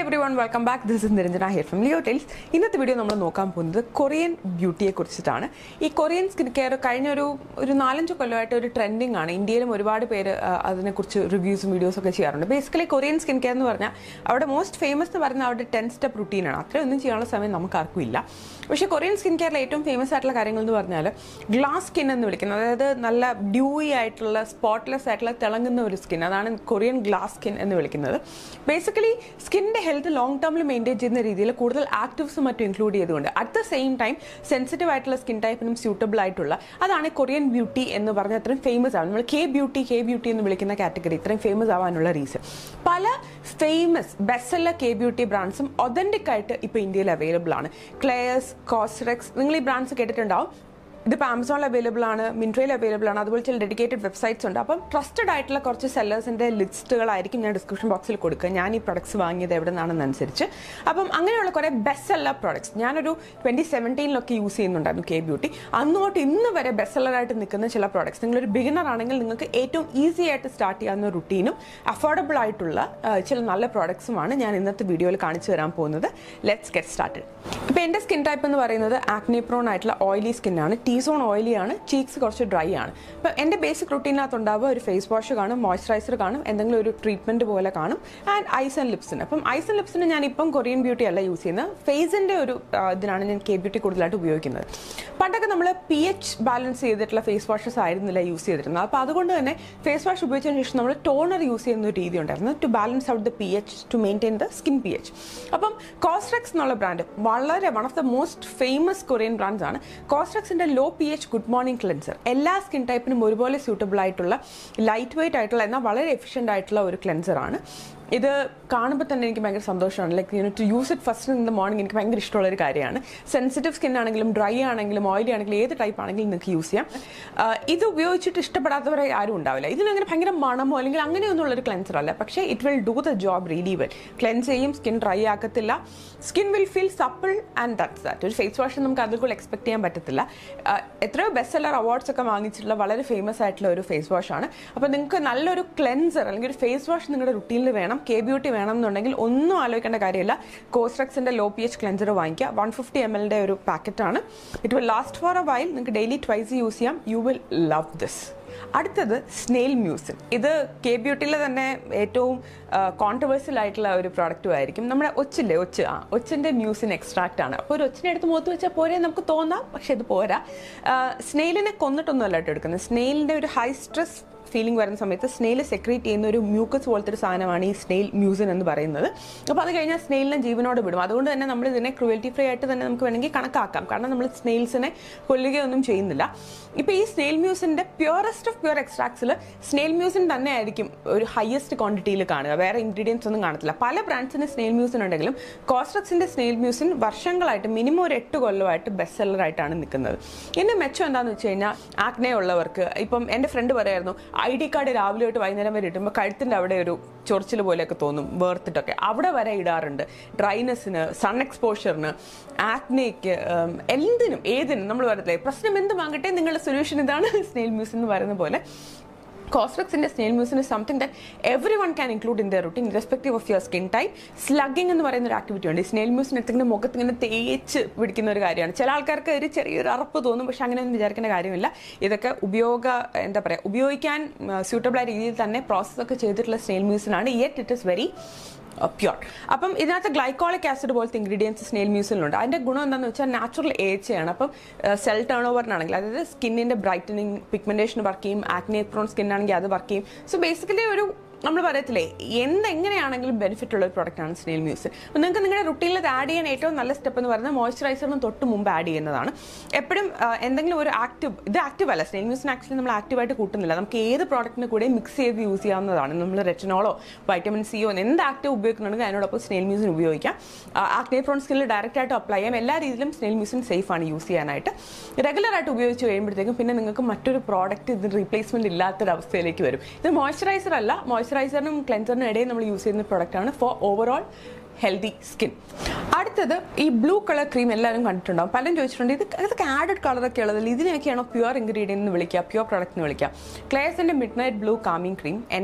every everyone welcome back this is Niranjana here from Leo Tales ഇന്നത്തെ video നമ്മൾ നോക്കാൻ പോകുന്നത് കൊറിയൻ ബ്യൂട്ടിയെ കുറിച്ചിട്ടാണ് ഈ കൊറിയൻ സ്കിൻ കെയർ കഴിഞ്ഞ ഒരു ഒരു നാലഞ്ച് കൊല്ലമായിട്ട് ഒരു ട്രെൻഡിങ് ആണ് ഇന്ത്യയിലും ഒരുപാട് പേര് ആ, അതിനെക്കുറിച്ച് റിവ്യൂസും വീഡിയോസും ഒക്കെ ചെയ്യാറുണ്ട് ബേസിക്കലി കൊറിയൻ സ്കിൻ കെയർ എന്ന് പറഞ്ഞാൽ അവിടെ മോസ്റ്റ് ഫേമസ് എന്ന് പറയുന്നത് അവരുടെ ടെൻ സ്റ്റെപ്പ് റുട്ടീനാണ് അത്രയൊന്നും ചെയ്യാനുള്ള സമയം നമുക്ക് ആർക്കും ഇല്ല പക്ഷേ കൊറിയൻ സ്കിൻ കെയറിലെ ഏറ്റവും ഫേമസ് ആയിട്ടുള്ള കാര്യങ്ങൾ എന്ന് പറഞ്ഞാൽ ഗ്ലാസ് സ്കിൻ എന്ന് വിളിക്കുന്നത് അതായത് നല്ല ഡ്യൂയി ആയിട്ടുള്ള സ്പോട്ട്ലെസ് ആയിട്ടുള്ള തിളങ്ങുന്ന ഒരു സ്കിൻ അതാണ് കൊറിയൻ ഗ്ലാസ് സ്കിൻ എന്ന് വിളിക്കുന്നത് ബേസിക്കലി സ്കിന്നിന്റെ ഹെൽത്ത് ലോങ് ടേമിൽ മെയിൻറ്റെയിൻ ചെയ്യുന്ന രീതിയിൽ കൂടുതൽ ആക്റ്റീവ്സും മറ്റും ഇൻക്ലൂഡ് ചെയ്തുകൊണ്ട് at the same time sensitive ആയിട്ടുള്ള സ്കിൻ ടൈപ്പിനും സ്യൂട്ടബിൾ ആയിട്ടുള്ള അതാണ് കൊറിയൻ ബ്യൂട്ടി എന്ന് പറഞ്ഞ അത്രയും ഫേമസ് ആണ് നമ്മൾ കെ ബ്യൂട്ടി കെ ബ്യൂട്ടി എന്ന് വിളിക്കുന്ന കാറ്റഗറി ഇത്രയും ഫേമസ് ആവാനുള്ള റീസൺ പല ഫേമസ് ബെസ്സല്ല കെ ബ്യൂട്ടി ബ്രാൻഡ്സും ഒതന്റിക് ആയിട്ട് ഇപ്പോൾ ഇന്ത്യയിൽ അവൈലബിൾ ആണ് ക്ലെയർസ് കോസ്റെക്സ് നിങ്ങൾ ഈ ബ്രാൻഡ്സ് കേട്ടിട്ടുണ്ടാവും ഇതിപ്പോൾ ആമസോണിൽ അവൈലബിൾ ആണ് മിൻട്രയിൽ അവൈലബിൾ ആണ് അതുപോലെ ചില ഡെഡിക്കേറ്റഡ് വെബ്സൈറ്റ്സ് ഉണ്ട് അപ്പം ട്രസ്റ്റഡ് ആയിട്ടുള്ള കുറച്ച് സെല്ലേഴ്സിൻ്റെ ലിസ്റ്റുകളായിരിക്കും ഞാൻ ഡിസ്ക്രിപ്ഷൻ ബോക്സിൽ കൊടുക്കുക ഞാൻ ഈ പ്രൊഡക്ട്സ് വാങ്ങിയത് എവിടെ നിന്നാണെന്നനുസരിച്ച് അപ്പം അങ്ങനെയുള്ള കുറേ ബെസ്റ്റ് സെല്ലർ പ്രോഡക്ട്സ് ഞാനൊരു ട്വൻറ്റി സെവൻറ്റീനിലൊക്കെ യൂസ് ചെയ്യുന്നുണ്ടായിരുന്നു കെ ബ്യൂട്ടി അന്ന് തൊട്ട് ഇന്ന് വരെ ബെസ്റ്റ് സെല്ലറായിട്ട് നിൽക്കുന്ന ചില പ്രോഡക്ട്സ് നിങ്ങളൊരു ബിഗിനർ ആണെങ്കിൽ നിങ്ങൾക്ക് ഏറ്റവും ഈസി ആയിട്ട് സ്റ്റാർട്ട് ചെയ്യാവുന്ന റുട്ടീനും അഫോർഡബിൾ ആയിട്ടുള്ള ആ, ചില നല്ല പ്രോഡക്ട്സുമാണ് ഞാൻ ഇന്നത്തെ വീഡിയോയിൽ കാണിച്ചു തരാൻ പോകുന്നത് ലെറ്റ്സ് ഗെറ്റ് സ്റ്റാർട്ടഡ് ഇപ്പോൾ എൻ്റെ സ്കിൻ ടൈപ്പ് എന്ന് പറയുന്നത് ആക്നെ പ്രോൺ ആയിട്ടുള്ള ഓയിലി സ്കിന്നാണ് ടീ സോൺ ഓയിലി ആണ് ചീക്സ് കുറച്ച് ഡ്രൈ ആണ് അപ്പോൾ എൻ്റെ ബേസിക് റുട്ടീനകത്ത് ഉണ്ടാവുക ഒരു ഫേസ് വാഷ് കാണും മോയ്സ്ചറൈസർ കാണും എന്തെങ്കിലും ഒരു ട്രീറ്റ്മെൻറ്റ് പോലെ കാണും ആൻഡ് ഐസ് ആൻഡ് ലിപ്സിന് അപ്പം ഐസ് ആൻഡ് ലിപ്സിന് ഞാൻ ഇപ്പം കൊറിയൻ ബ്യൂട്ടി അല്ല യൂസ് ചെയ്യുന്നത് ഫേസിൻ്റെ ഒരു ആ, ഇതിനാണ് ഞാൻ കെ ബ്യൂട്ടി കൂടുതലായിട്ട് ഉപയോഗിക്കുന്നത് പണ്ടൊക്കെ നമ്മൾ പി എച്ച് ബാലൻസ് ചെയ്തിട്ടുള്ള ഫേസ് വാഷസ് ആയിരുന്നില്ല യൂസ് ചെയ്തിരുന്നത് അപ്പോൾ അതുകൊണ്ട് തന്നെ ഫേസ് വാഷ് ഉപയോഗിച്ചതിന് ശേഷം നമ്മൾ ടോണർ യൂസ് ചെയ്യുന്ന ഒരു രീതി ഉണ്ടായിരുന്നു to balance out the P H to maintain the skin P H അപ്പം കോസ്ട്രെക്സ് എന്നുള്ള ബ്രാൻഡ് വളരെ one of the most famous Korean brands ആണ് കോസ്ട്രെക്സിന്റെ low P H good morning cleanser എല്ലാ സ്കിൻ ടൈപ്പിനും ഒരുപോലെ സ്യൂട്ടബിൾ ആയിട്ടുള്ള ലൈറ്റ് വെയിറ്റ് ആയിട്ടുള്ള എന്നാൽ വളരെ എഫിഷ്യൻ്റ് ആയിട്ടുള്ള ഒരു ക്ലെൻസർ ആണ് ഇത് കാണുമ്പോൾ തന്നെ എനിക്ക് ഭയങ്കര സന്തോഷമാണ് like you to use it first in the morning എനിക്ക് ഭയങ്കര ഇഷ്ടമുള്ള ഒരു കാര്യമാണ് സെൻസിറ്റീവ് സ്കിൻ ആണെങ്കിലും ഡ്രൈ ആണെങ്കിലും ഓയിലി ആണെങ്കിലും ഏത് ടൈപ്പ് ആണെങ്കിലും നിങ്ങൾക്ക് യൂസ് ചെയ്യാം ആ, ഇത് ഉപയോഗിച്ചിട്ട് ഇഷ്ടപ്പെടാത്തവരെ ആരും ഉണ്ടാവില്ല ഇതിനങ്ങനെ ഭയങ്കര മണമോ അല്ലെങ്കിൽ അങ്ങനെയൊന്നുള്ള ഒരു ക്ലെൻസർ അല്ല പക്ഷേ it will do the job really well cleanse ചെയ്യും സ്കിൻ ഡ്രൈ ആക്കത്തില്ല skin will feel supple and that's that ഒരു ഫേസ് വാഷ് നമുക്ക് അതിൽ കൂടുതൽ എക്സ്പെക്ട് ചെയ്യാൻ പറ്റത്തില്ല ആ, എത്രയോ ബെസ്റ്റ് സെല്ലർ അവാർഡ്സ് ഒക്കെ വാങ്ങിച്ചിട്ടുള്ള വളരെ ഫേമസ് ആയിട്ടുള്ള ഒരു ഫേസ് വാഷ് ആണ് അപ്പോൾ നിങ്ങൾക്ക് നല്ലൊരു ക്ലെൻസർ അല്ലെങ്കിൽ ഒരു ഫേസ് വാഷ് നിങ്ങളുടെ റുട്ടീനിൽ വേണം കെ ബ്യൂട്ടി വേണം എന്നുണ്ടെങ്കിൽ ഒന്നും ആലോചിക്കേണ്ട കാര്യമില്ല കോസ്ട്രക്സിന്റെ ലോ പി എച്ച് ക്ലെൻസർ വാങ്ങിക്കുക വൺ ഫിഫ്റ്റി എം എല്ലിന്റെ ഒരു പാക്കറ്റാണ് it will last for a while നിങ്ങൾക്ക് ഡെയിലി ട്വൈസ് യൂസ് ചെയ്യാം യു വിൽ ലവ് ദിസ് അടുത്തത് സ്നെയിൽ മ്യൂസിൻ ഇത് കെ ബ്യൂട്ടിയിലെ തന്നെ ഏറ്റവും കോൺട്രവേഴ്സ്യൽ ആയിട്ടുള്ള ഒരു പ്രോഡക്റ്റും ആയിരിക്കും നമ്മുടെ ഒച്ചില്ലേ ഒച്ച് ആ ഒച്ചിൻ്റെ മ്യൂസിൻ എക്സ്ട്രാക്റ്റ് ആണ് അപ്പോൾ ഒരു ഒച്ചിനെ എടുത്ത് മുഖത്ത് വെച്ചാൽ പോരെ നമുക്ക് തോന്നാം പക്ഷെ ഇത് പോരാ സ്നെയിലിനെ കൊന്നിട്ടൊന്നും അല്ല കേട്ടോ എടുക്കുന്നത് സ്നെയിലിൻ്റെ ഒരു ഹൈ സ്ട്രെസ് ഫീലിംഗ് വരുന്ന സമയത്ത് സ്നെയിൽ സെക്രീറ്റ് ചെയ്യുന്ന ഒരു മ്യൂക്കസ് പോലത്തെ ഒരു സാധനമാണ് ഈ സ്നെയിൽ മ്യൂസിൻ എന്ന് പറയുന്നത് അപ്പോൾ അത് കഴിഞ്ഞാൽ സ്നെയിലിനെ ജീവനോട് വിടും അതുകൊണ്ട് തന്നെ നമ്മൾ ഇതിനെ ക്രുവൽറ്റി ഫ്രീ ആയിട്ട് തന്നെ നമുക്ക് വേണമെങ്കിൽ കണക്കാക്കാം കാരണം നമ്മൾ സ്നെയിൽസിനെ കൊല്ലുകയൊന്നും ചെയ്യുന്നില്ല ഇപ്പോൾ ഈ സ്നെയിൽ മ്യൂസിൻ്റെ പ്യുവറസ്റ്റ് ഓഫ് പ്യുവർ എക്സ്ട്രാക്ട്സിൽ സ്നെയിൽ മ്യൂസിൻ തന്നെ ആയിരിക്കും ഒരു ഹയസ്റ്റ് ക്വാണ്ടിറ്റിയിൽ കാണുക വേറെ ഇൻഗ്രീഡിയൻസ് ഒന്നും കാണത്തില്ല പല ബ്രാൻഡ്സിന് സ്നെയിൽ മ്യൂസിൻ ഉണ്ടെങ്കിലും കോസ്ട്രക്സിൻ്റെ സ്നെയിൽ മ്യൂസിൻ വർഷങ്ങളായിട്ട് മിനിമം ഒരു എട്ട് കൊല്ലമായിട്ട് ബെസ്റ്റ് സെല്ലറായിട്ടാണ് നിൽക്കുന്നത് ഇതിൻ്റെ മെച്ചം എന്താണെന്ന് വെച്ച് കഴിഞ്ഞാൽ ആക്നെ ഉള്ളവർക്ക് ഇപ്പം എൻ്റെ ഫ്രണ്ട് പറയായിരുന്നു ഐ ഡി കാർഡ് രാവിലെ തൊട്ട് വൈകുന്നേരം വരെ ഇടുമ്പോൾ കഴുത്തിൻ്റെ അവിടെ ഒരു ചൊറിച്ചിൽ പോലെയൊക്കെ തോന്നും വേർത്തിട്ടൊക്കെ അവിടെ വരെ ഇടാറുണ്ട് ഡ്രൈനെസ്സിന് സൺ എക്സ്പോഷറിന് ആക്നയ്ക്ക് എന്തിനും ഏതിനും നമ്മൾ പറയത്തില്ലേ പ്രശ്നം എന്ത് വാങ്ങട്ടെ നിങ്ങളുടെ സൊല്യൂഷൻ ഇതാണ് സ്നെയിൽ മ്യൂസ് എന്ന് പറയുന്ന പോലെ കോസ്ട്രക്സിന്റെ snail mucin is something that everyone can include in the routine respective of your skin type slugging എന്ന് പറയുന്ന ഒരു ആക്ടിവിറ്റി ഉണ്ട് ഈ സ്നെയിൽ മ്യൂസിൻ എടുത്തിങ്ങനെ മുഖത്ത് ഇങ്ങനെ തേച്ച് പിടിക്കുന്ന ഒരു കാര്യമാണ് ചില ആൾക്കാർക്ക് ഒരു ചെറിയൊരു അറപ്പ് തോന്നും പക്ഷെ അങ്ങനെയൊന്നും വിചാരിക്കേണ്ട കാര്യമില്ല ഇതൊക്കെ ഉപയോഗ എന്താ പറയുക ഉപയോഗിക്കാൻ സ്യൂട്ടബിൾ ആയ രീതിയിൽ തന്നെ പ്രോസസ്സ് ഒക്കെ ചെയ്തിട്ടുള്ള സ്നെയിൽ മ്യൂസിനാണ് yet it is very pure അപ്പം ഇതിനകത്ത് ഗ്ലൈക്കോളിക് ആസിഡ് പോലത്തെ ഇൻഗ്രീഡിയൻസ് സ്നെയിൽ മ്യൂസിലുണ്ട് അതിൻ്റെ ഗുണം എന്താണെന്ന് വെച്ചാൽ നാച്ചുറൽ ഏച്ചയാണ് അപ്പം സെൽ ടേൺ ഓവറിനാണെങ്കിൽ അതായത് സ്കിന്നിൻ്റെ ബ്രൈറ്റനിങ് പിഗ്മെൻറ്റേഷൻ വർക്ക് ചെയ്യും ആക്നെ പ്രോൺ സ്കിൻ ആണെങ്കിൽ അത് വർക്ക് ചെയ്യും സോ ബേസിക്കലി ഒരു നമ്മൾ പറയത്തില്ലേ എന്തെങ്ങനെയാണെങ്കിലും ബെനിഫിറ്റ് ഉള്ള ഒരു product ആണ് സ്നെയിൽ മ്യൂസിൻ അപ്പോൾ നിങ്ങൾക്ക് നിങ്ങളുടെ റുട്ടീനിൽ അത് ആഡ് ചെയ്യാൻ ഏറ്റവും നല്ല സ്റ്റെപ്പ് എന്ന് പറയുന്നത് മോയ്സ്ചറൈസറിന് തൊട്ട് മുമ്പ് ആഡ് ചെയ്യുന്നതാണ് എപ്പോഴും ആ, എന്തെങ്കിലും ഒരു ആക്റ്റീവ് ഇത് ആക്റ്റീവ് അല്ല സ്നെയിൽ മ്യൂസിൻ ആക്ച്വലി നമ്മൾ ആക്റ്റീവായിട്ട് കൂട്ടുന്നില്ല നമുക്ക് ഏത് പ്രോഡക്റ്റിന് കൂടെ മിക്സ് ചെയ്ത് യൂസ് ചെയ്യാവുന്നതാണ് നമ്മൾ റെറ്റനോളോ വൈറ്റമിൻ സിയോ എന്ത് ആക്റ്റീവ് ഉപയോഗിക്കുന്നുണ്ടെങ്കിൽ അതിനോടൊപ്പം സ്നെയിൽ മ്യൂസിൻ ഉപയോഗിക്കാം ആക്നെ പ്രോൺ സ്കിന്നിൽ ഡയറക്റ്റ് ആയിട്ട് അപ്ലൈ ചെയ്യാം എല്ലാ രീതിയിലും സ്നെയിൽ മ്യൂസിൻ സേഫ് ആണ് യൂസ് ചെയ്യാനായിട്ട് റെഗുലർ ആയിട്ട് ഉപയോഗിച്ച് കഴിയുമ്പോഴത്തേക്കും പിന്നെ നിങ്ങൾക്ക് മറ്റൊരു പ്രോഡക്റ്റ് ഇതിന് റീപ്ലേസ്മെന്റ് ഇല്ലാത്തൊരവസ്ഥയിലേക്ക് വരും ഇത് മോയ്സ്ചറൈസർ അല്ല മോയ്സ്ചറൈസറിനും ക്ലെൻസറിനും ഇടയിൽ നമ്മൾ യൂസ് ചെയ്യുന്ന പ്രോഡക്റ്റ് ആണ് ഫോർ ഓവറോൾ ഹെൽത്തി സ്കിൻ അടുത്തത് ഈ ബ്ലൂ കളർ ക്രീം എല്ലാവരും കണ്ടിട്ടുണ്ടാവും പലരും ചോദിച്ചിട്ടുണ്ട് ഇത് ഇതൊക്കെ ആഡഡ് കളറൊക്കെ ഉള്ളതിൽ ഇതിനെയൊക്കെയാണോ പ്യുവർ ഇൻഗ്രീഡിയൻ്റ് എന്ന് വിളിക്കുക പ്യുവർ പ്രോഡക്റ്റ് എന്ന് വിളിക്കുക ക്ലേസിൻ്റെ midnight blue calming cream എൻ്റെ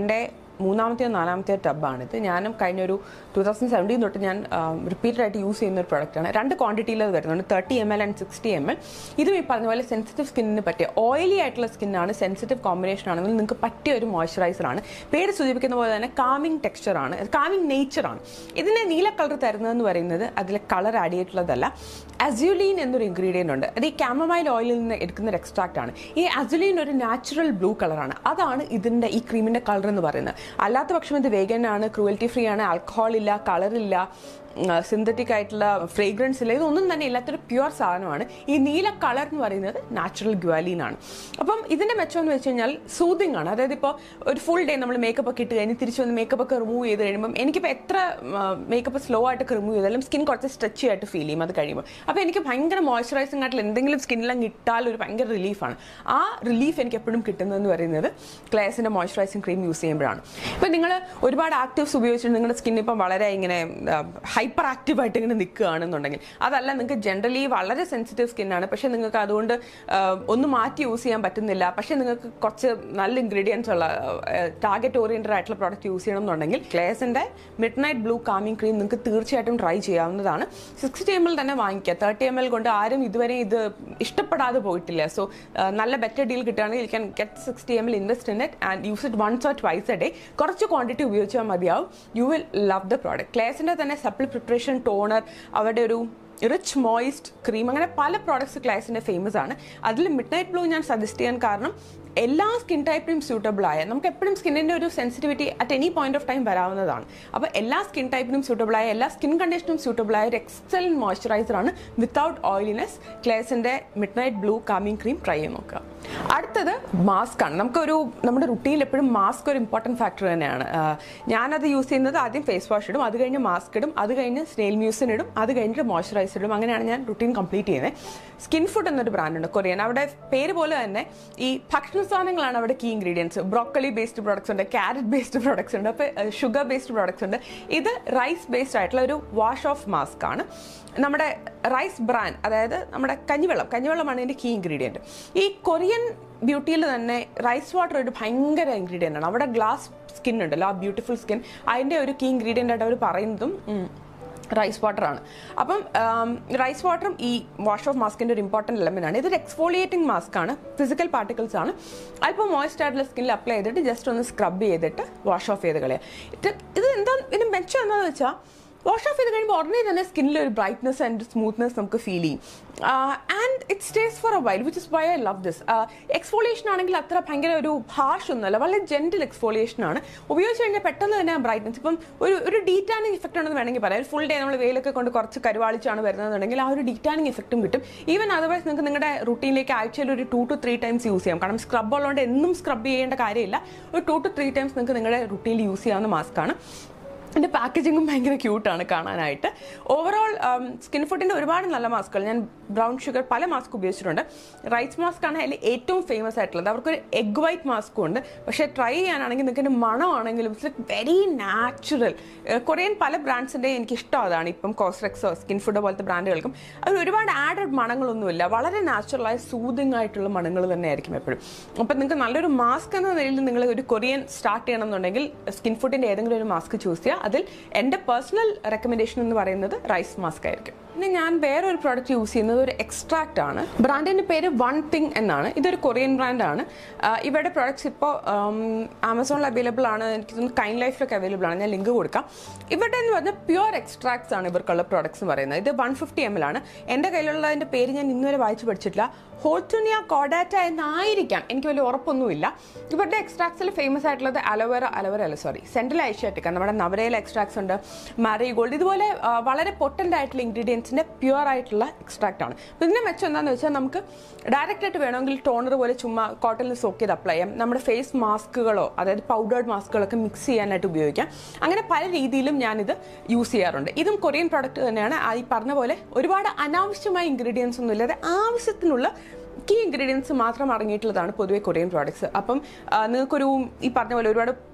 മൂന്നാമത്തെ നാലാമത്തെ ടബാണിത് ഞാനും കഴിഞ്ഞൊരു ടൂ തൗസൻഡ് സെവൻറ്റീൻ തൊട്ട് ഞാൻ റിപ്പീറ്റഡ് ആയിട്ട് യൂസ് ചെയ്യുന്ന ഒരു പ്രൊഡക്റ്റാണ് രണ്ട് ക്വാണ്ടിറ്റിയിൽ അത് വരുന്നുണ്ട് thirty M L and sixty M L ഇതും ഈ പറഞ്ഞ പോലെ സെൻസിറ്റീവ് സ്കിന്നിന് പറ്റിയ ഓയിലി ആയിട്ടുള്ള സ്കിന്നാണ് സെൻസിറ്റീവ് കോമ്പിനേഷൻ ആണെങ്കിൽ നിങ്ങൾക്ക് പറ്റിയ ഒരു മോയ്സ്ചറൈസറാണ് പേര് സൂചിപ്പിക്കുന്ന പോലെ തന്നെ കാമിംഗ് ടെക്സ്ചറാണ് കാമിംഗ് നേച്ചറാണ് ഇതിന് നീല കളർ തരുന്നതെന്ന് പറയുന്നത് അതിൽ കളർ ആഡ് ചെയ്തിട്ടുള്ളതല്ല അസ്യൂലീൻ എന്നൊരു ഇൻഗ്രീഡിയൻ്റ് ഉണ്ട് അത് ഈ കാമമൈൽ ഓയിലിൽ നിന്ന് എടുക്കുന്ന ഒരു എക്സ്ട്രാക്റ്റ് ആണ് ഈ അസുലീൻ ഒരു നാച്ചുറൽ ബ്ലൂ കളറാണ് അതാണ് ഇതിൻ്റെ ഈ ക്രീമിൻ്റെ കളർ എന്ന് പറയുന്നത് അല്ലാത്ത പക്ഷം ഇത് വേഗൻ ആണ് ക്രൂവൽറ്റി ഫ്രീ ആണ് ആൽക്കഹോൾ ഇല്ല കളറില്ല സിന്തറ്റിക് ആയിട്ടുള്ള ഫ്രേഗ്രൻസ് ഇല്ല ഇതൊന്നും തന്നെ ഇല്ലാത്തൊരു പ്യുവർ സാധനമാണ് ഈ നീല കളർ എന്ന് പറയുന്നത് നാച്ചുറൽ ഗ്വാലീൻ ആണ് അപ്പം ഇതിന്റെ മെച്ചം എന്ന് വെച്ച് കഴിഞ്ഞാൽ സൂതിങ് ആണ് അതായത് ഇപ്പോൾ ഒരു ഫുൾ ഡേ നമ്മൾ മേക്കപ്പ് ഒക്കെ ഇട്ട് കഴിഞ്ഞ് തിരിച്ച് വന്ന് മേക്കപ്പ് ഒക്കെ റിമൂവ് ചെയ്ത് കഴിയുമ്പോൾ എനിക്കിപ്പോൾ എത്ര മേക്കപ്പ് സ്ലോ ആയിട്ട് റിമൂവ് ചെയ്താലും സ്കിൻ കുറച്ച് സ്ട്രെച്ചി ആയിട്ട് ഫീൽ ചെയ്യും അത് കഴിയുമ്പോൾ അപ്പോൾ എനിക്ക് ഭയങ്കര മോയ്സ്ചറൈസിംഗ് ആയിട്ടുള്ള എന്തെങ്കിലും സ്കിന്നിലും ഇട്ടാൽ ഒരു ഭയങ്കര റിലീഫാണ് ആ റിലീഫ് എനിക്ക് എപ്പോഴും കിട്ടുന്നതെന്ന് പറയുന്നത് ക്ലേസിന്റെ മോയ്സ്ചറൈസിംഗ് ക്രീം യൂസ് ചെയ്യുമ്പോഴാണ് ഇപ്പം നിങ്ങൾ ഒരുപാട് ആക്റ്റീവ്സ് ഉപയോഗിച്ചിട്ട് നിങ്ങളുടെ സ്കിൻ ഇപ്പം വളരെ ഇങ്ങനെ ഹൈപ്പർ ആക്റ്റീവ് ആയിട്ട് ഇങ്ങനെ നിൽക്കുകയാണെന്നുണ്ടെങ്കിൽ അതല്ല നിങ്ങൾക്ക് ജനറലി വളരെ സെൻസിറ്റീവ് സ്കിന്നാണ് പക്ഷെ നിങ്ങൾക്ക് അതുകൊണ്ട് ആ, ഒന്ന് മാറ്റി യൂസ് ചെയ്യാൻ പറ്റുന്നില്ല പക്ഷെ നിങ്ങൾക്ക് കുറച്ച് നല്ല ഇൻഗ്രീഡിയൻസ് ഉള്ള ടാർഗറ്റ് ഓറിയന്റഡ് ആയിട്ടുള്ള പ്രോഡക്റ്റ് യൂസ് ചെയ്യണം എന്നുണ്ടെങ്കിൽ ക്ലേസിന്റെ midnight blue calming cream നിങ്ങൾക്ക് തീർച്ചയായിട്ടും ട്രൈ ചെയ്യാവുന്നതാണ് സിക്സ്റ്റി എം എൽ തന്നെ വാങ്ങിക്കുക തേർട്ടി എം എൽ കൊണ്ട് ആരും ഇതുവരെ ഇത് ഇഷ്ടപ്പെടാതെ പോയിട്ടില്ല സോ നല്ല ബെറ്റർ ഡീൽ കിട്ടുകയാണെങ്കിൽ you can get sixty M L invest in it and use it once or twice a day കുറച്ച് ക്വാണ്ടിറ്റി ഉപയോഗിച്ചാൽ മതിയാവും you will love the product ക്ലേസിന്റെ തന്നെ സപ്ലി പ്രിപ്പറേഷൻ ടോണർ അവരുടെ ഒരു റിച്ച് മോയിസ്റ്റ് ക്രീം അങ്ങനെ പല പ്രോഡക്ട്സ് ക്ലാസിന്റെ ഫേമസ് ആണ് അതിൽ മിഡ് നൈറ്റ് ബ്ലൂ ഞാൻ സജസ്റ്റ് ചെയ്യാൻ കാരണം എല്ലാ സ്കിൻ ടൈപ്പിനും സ്യൂട്ടബിൾ ആയ നമുക്ക് എപ്പോഴും സ്കിന്നിന്റെ ഒരു sensitivity at any point of time വരാവുന്നതാണ് അപ്പോൾ എല്ലാ സ്കിൻ ടൈപ്പിനും സ്യൂട്ടബിൾ ആയ എല്ലാ സ്കിൻ കണ്ടീഷനും സ്യൂട്ടബിൾ ആയ ഒരു എക്സലന്റ് മോയ്സ്ചറൈസർ ആണ് വിത്തൗട്ട് ഓയിലിനെസ് ക്ലേസിന്റെ midnight blue calming cream try ചെയ്ത് നോക്കുക അടുത്തത് മാസ്ക് ആണ് നമുക്കൊരു നമ്മുടെ റുട്ടീനിൽ എപ്പോഴും മാസ്ക് ഒരു ഇമ്പോർട്ടൻറ്റ് ഫാക്ടർ തന്നെയാണ് ആ, ഞാനത് യൂസ് ചെയ്യുന്നത് ആദ്യം ഫേസ് വാഷ് ഇടും അത് കഴിഞ്ഞ് മാസ്ക് ഇടും അത് കഴിഞ്ഞ് സ്നെയിൽ മ്യൂസിൻ ഇടും അത് കഴിഞ്ഞിട്ട് മോയ്സ്ചറൈസർ ഇടും അങ്ങനെയാണ് ഞാൻ റുട്ടീൻ കംപ്ലീറ്റ് ചെയ്യുന്നത് സ്കിൻ ഫുഡ് എന്നൊരു ബ്രാൻഡ് ഉണ്ട് കൊറിയൻ അവിടെ പേര് പോലെ തന്നെ ഈ ഭക്ഷണ സാധനങ്ങളാണ് അവിടെ key ingredients broccoli based products ഉണ്ട് ക്യാരറ്റ് ബേസ്ഡ് പ്രോഡക്ട്സ് ഉണ്ട് അപ്പോൾ ഷുഗർ ബേസ്ഡ് പ്രോഡക്ട്സ് ഉണ്ട് ഇത് റൈസ് ബേസ്ഡ് ആയിട്ടുള്ള ഒരു വാഷ് ഓഫ് മാസ്ക് ആണ് നമ്മുടെ റൈസ് ബ്രാൻഡ് അതായത് നമ്മുടെ കഞ്ഞിവെള്ളം കഞ്ഞിവെള്ളമാണ് ഇതിൻ്റെ കീ ഇൻഗ്രീഡിയൻറ്റ് ഈ കൊറിയൻ ബ്യൂട്ടിയിൽ തന്നെ റൈസ് വാട്ടർ ഒരു ഭയങ്കര ഇൻഗ്രീഡിയൻ്റ് ആണ് അവിടെ ഗ്ലാസ് സ്കിൻ ഉണ്ടല്ലോ ആ ബ്യൂട്ടിഫുൾ സ്കിൻ അതിൻ്റെ ഒരു കീ ഇൻഗ്രീഡിയൻ്റ് ആയിട്ട് അവർ പറയുന്നതും ഉം, റൈസ് വാട്ടർ ആണ് അപ്പം റൈസ് വാട്ടറും ഈ വാഷ് ഓഫ് മാസ്കിന്റെ ഒരു ഇമ്പോർട്ടൻറ്റ് എലമെന്റ് ആണ് ഇതൊരു എക്സ്ഫോളിയേറ്റിംഗ് മാസ്ക് ആണ് ഫിസിക്കൽ പാർട്ടിക്കിൾസ് ആണ് അല്പം മോയ്സ്റ്റ് ആയിട്ടുള്ള സ്കിന്നിൽ അപ്ലൈ ചെയ്തിട്ട് ജസ്റ്റ് ഒന്ന് സ്ക്രബ് ചെയ്തിട്ട് വാഷ് ഓഫ് ചെയ്ത് കളയുക ഇത് ഇത് എന്താ ഇതിന് മെച്ചം എന്താണെന്ന് വെച്ചാൽ വാഷ് ഓഫ് ചെയ്ത് കഴിയുമ്പോൾ ഉടനെ തന്നെ സ്കിന്നിൽ ഒരു ബ്രൈറ്റ്നസ് ആൻഡ് സ്മൂത്ത്നെസ് നമുക്ക് ഫീൽ ചെയ്യും and it stays for a while which is why I love this exfoliation ആണെങ്കിൽ അത്ര ഭയങ്കര ഒരു ഹാഷ് ഒന്നുമല്ല വളരെ ജെന്റിൽ എക്സ്ഫോളിയേഷൻ ആണ് ഉപയോഗിച്ച് കഴിഞ്ഞാൽ പെട്ടെന്ന് തന്നെ ബ്രൈറ്റ്നസ് ഇപ്പം ഒരു ഒരു ഡീറ്റാനിങ് ഇഫക്റ്റ് ഉണ്ടെന്ന് വേണമെങ്കിൽ പറയാം ഫുൾ ഡേ നമ്മൾ വെയിലൊക്കെ കൊണ്ട് കുറച്ച് കരുവാളിച്ചാണ് വരുന്നതെന്നുണ്ടെങ്കിൽ ആ ഒരു ഡീറ്റാനിങ് ഇഫക്റ്റും കിട്ടും ഈവൻ അതർവൈസ് നിങ്ങൾക്ക് നിങ്ങളുടെ റൂട്ടീനിലേക്ക് ആഴ്ചയിൽ ഒരു two two three times use ചെയ്യാം കാരണം സ്ക്രബ് ഉള്ളതുകൊണ്ട് എന്നും സ്ക്രബ് ചെയ്യേണ്ട കാര്യമില്ല ഒരു ടു ടു ത്രീ ടൈംസ് നിങ്ങൾക്ക് നിങ്ങളുടെ റൂട്ടീനിൽ യൂസ് ചെയ്യാവുന്ന മാസ്ക് ആണ് എൻ്റെ പാക്കേജിങ്ങും ഭയങ്കര ക്യൂട്ടാണ് കാണാനായിട്ട് ഓവറോൾ സ്കിൻ ഫുഡിൻ്റെ ഒരുപാട് നല്ല മാസ്കുകൾ ഞാൻ ബ്രൗൺ ഷുഗർ പല മാസ്ക് ഉപയോഗിച്ചിട്ടുണ്ട് റൈസ് മാസ്ക് ആണ് അതിൽ ഏറ്റവും ഫേമസ് ആയിട്ടുള്ളത് അവർക്കൊരു എഗ് വൈറ്റ് മാസ്കും ഉണ്ട് പക്ഷേ ട്രൈ ചെയ്യാനാണെങ്കിൽ നിങ്ങൾക്ക് അതിൻ്റെ മണമാണെങ്കിലും ഇറ്റ്സ് വെരി നാച്ചുറൽ കൊറിയൻ പല ബ്രാൻഡ്സിൻ്റെ എനിക്ക് ഇഷ്ടം അതാണ് ഇപ്പം കോസ്റെക്സോ സ്കിൻ ഫുഡ് പോലത്തെ ബ്രാൻഡുകൾക്കും അവർ ഒരുപാട് ആഡഡ് മണങ്ങളൊന്നുമില്ല വളരെ നാച്ചുറലായ സൂതിങ് ആയിട്ടുള്ള മണങ്ങൾ തന്നെയായിരിക്കും എപ്പോഴും അപ്പം നിങ്ങൾക്ക് നല്ലൊരു മാസ്ക് എന്ന നിലയിൽ നിങ്ങൾ ഒരു കൊറിയൻ സ്റ്റാർട്ട് ചെയ്യണം എന്നുണ്ടെങ്കിൽ സ്കിൻ ഫുഡിൻ്റെ ഏതെങ്കിലും ഒരു മാസ്ക് ചൂസ് ചെയ്യുക അതിൽ എൻ്റെ പേഴ്സണൽ റെക്കമെൻഡേഷൻ എന്ന് പറയുന്നത് റൈസ് മാസ്ക് ആയിരിക്കും പിന്നെ ഞാൻ വേറെ ഒരു പ്രോഡക്റ്റ് യൂസ് ചെയ്യുന്നത് ഒരു എക്സ്ട്രാക്റ്റ് ആണ് ബ്രാൻഡിന്റെ പേര് വൺ തിങ് എന്നാണ് ഇതൊരു കൊറിയൻ ബ്രാൻഡാണ് ഇവരുടെ പ്രോഡക്ട്സ് ഇപ്പോൾ ആമസോണിൽ അവൈലബിൾ ആണ് എനിക്ക് തോന്നുന്നു കൈൻ ലൈഫിലൊക്കെ അവൈലബിൾ ആണ് ഞാൻ ലിങ്ക് കൊടുക്കാം ഇവരുടെ എന്ന് പറഞ്ഞാൽ പ്യുവർ എക്സ്ട്രാക്ട്സ് ആണ് ഇവർക്കുള്ള പ്രോഡക്ട്സ് എന്ന് പറയുന്നത് ഇത് വൺ ഫിഫ്റ്റി എം എൽ ആണ് എൻ്റെ കയ്യിലുള്ളതിൻ്റെ പേര് ഞാൻ ഇന്നുവരെ വായിച്ചു പഠിച്ചിട്ടില്ല ഹോൾട്ടുനിയ കോഡാറ്റ എന്നായിരിക്കാം എനിക്ക് വലിയ ഉറപ്പൊന്നുമില്ല ഇവരുടെ എക്സ്ട്രാക്ട്സിൽ ഫേമസ് ആയിട്ടുള്ളത് അലോവേറ അലോവേറ അല്ല സോറി സെൻട്രൽ ഏഷ്യാറ്റിക്ക നമ്മുടെ നവരയിലെ എക്സ്ട്രാക്ട്സ് ഉണ്ട് മാരി ഗോൾഡ് ഇതുപോലെ ആ, വളരെ പൊട്ടൻ്റ് ആയിട്ടുള്ള ഇൻഗ്രീഡിയൻസിൻ്റെ പ്യുവർ ആയിട്ടുള്ള എക്സ്ട്രാക്റ്റ് ആണ് അപ്പോൾ ഇതിൻ്റെ മെച്ചം എന്താണെന്ന് വെച്ചാൽ നമുക്ക് ഡയറക്റ്റ് ആയിട്ട് വേണമെങ്കിൽ ടോണർ പോലെ ചുമ്മാ കോട്ടണിൽ സോക്ക് ചെയ്ത് അപ്ലൈ ചെയ്യാം നമ്മുടെ ഫേസ് മാസ്കുകളോ അതായത് പൗഡേർഡ് മാസ്കുകളൊക്കെ മിക്സ് ചെയ്യാനായിട്ട് ഉപയോഗിക്കാം അങ്ങനെ പല രീതിയിലും ഞാനിത് യൂസ് ചെയ്യാറുണ്ട് ഇതും കൊറിയൻ പ്രോഡക്റ്റ് തന്നെയാണ് ആ ഈ പറഞ്ഞ പോലെ ഒരുപാട് അനാവശ്യമായ ഇൻഗ്രീഡിയൻസ് ഒന്നും ഇല്ലാതെ ആവശ്യത്തിനുള്ള കീ ഇൻഗ്രീഡിയൻസ് മാത്രം അടങ്ങിയിട്ടുള്ളതാണ് പൊതുവെ കൊറിയൻ പ്രോഡക്ട്സ് അപ്പം ആ, നിങ്ങൾക്കൊരു ഈ പറഞ്ഞ പോലെ ഒരുപാട്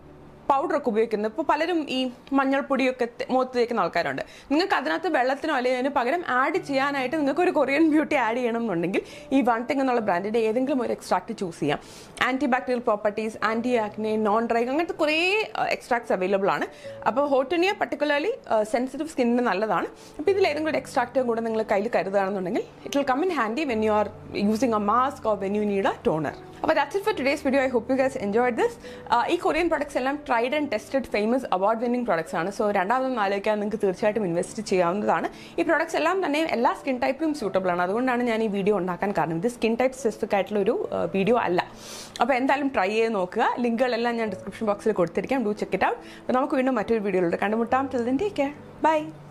പൗഡറൊക്കെ ഉപയോഗിക്കുന്നത് ഇപ്പോൾ പലരും ഈ മഞ്ഞൾപ്പൊടിയൊക്കെ തെ- മുഖത്ത് തേക്കുന്ന ആൾക്കാരുണ്ട് നിങ്ങൾക്ക് അതിനകത്ത് വെള്ളത്തിനോ അല്ലെങ്കിൽ അതിന് പകരം ആഡ് ചെയ്യാനായിട്ട് നിങ്ങൾക്ക് ഒരു കൊറിയൻ ബ്യൂട്ടി ആഡ് ചെയ്യണം എന്നുണ്ടെങ്കിൽ ഈ വൺ തിങ് എന്നുള്ള ബ്രാൻഡിന്റെ ഏതെങ്കിലും ഒരു എക്സ്ട്രാക്ട് ചൂസ് ചെയ്യാം anti bacterial properties anti acne non dry അങ്ങനത്തെ കുറേ എക്സ്ട്രാക്ട്സ് അവൈലബിൾ ആണ് അപ്പോൾ ഹോട്ടോണിയ പർട്ടിക്കുലർലി സെൻസിറ്റീവ് സ്കിന്നിന് നല്ലതാണ് അപ്പോൾ ഇതിൽ ഏതെങ്കിലും ഒരു എക്സ്ട്രാക്റ്റ് കൂടെ നിങ്ങൾ കയ്യിൽ കരുതുകയാണെന്നുണ്ടെങ്കിൽ it will come in handy when you are using a mask or when you need a toner അപ്പോൾ that's it for today's video I hope you guys enjoy this ഈ കൊറിയൻ പ്രൊഡക്ട്സ് എല്ലാം tried and tested famous award winning products ആണ് so രണ്ടാമതൊന്നും ആലോചിക്കാൻ നിങ്ങൾക്ക് തീർച്ചയായിട്ടും invest ചെയ്യാവുന്നതാണ് ഈ പ്രൊഡക്ട്സ് എല്ലാം തന്നെ എല്ലാ സ്കിൻ ടൈപ്പിനും സൂട്ടബിൾ ആണ് അതുകൊണ്ടാണ് ഞാൻ ഈ വീഡിയോ ഉണ്ടാക്കാൻ കാരണം ഇത് സ്കിൻ ടൈപ്പ് സ്പെസിഫിക് ആയിട്ടുള്ള ഒരു വീഡിയോ അല്ല അപ്പോൾ എന്തായാലും ട്രൈ ചെയ്ത് നോക്കുക ലിങ്കുകളെല്ലാം ഞാൻ ഡിസ്ക്രിപ്ഷൻ ബോക്സിൽ കൊടുത്തിരിക്കാം ഡു ചെക്ക് ഇറ്റ് ഔട്ട് അപ്പോൾ നമുക്ക് വീണ്ടും മറ്റൊരു വീഡിയോയിലൂടെ കണ്ടുമുട്ടാം till then take care by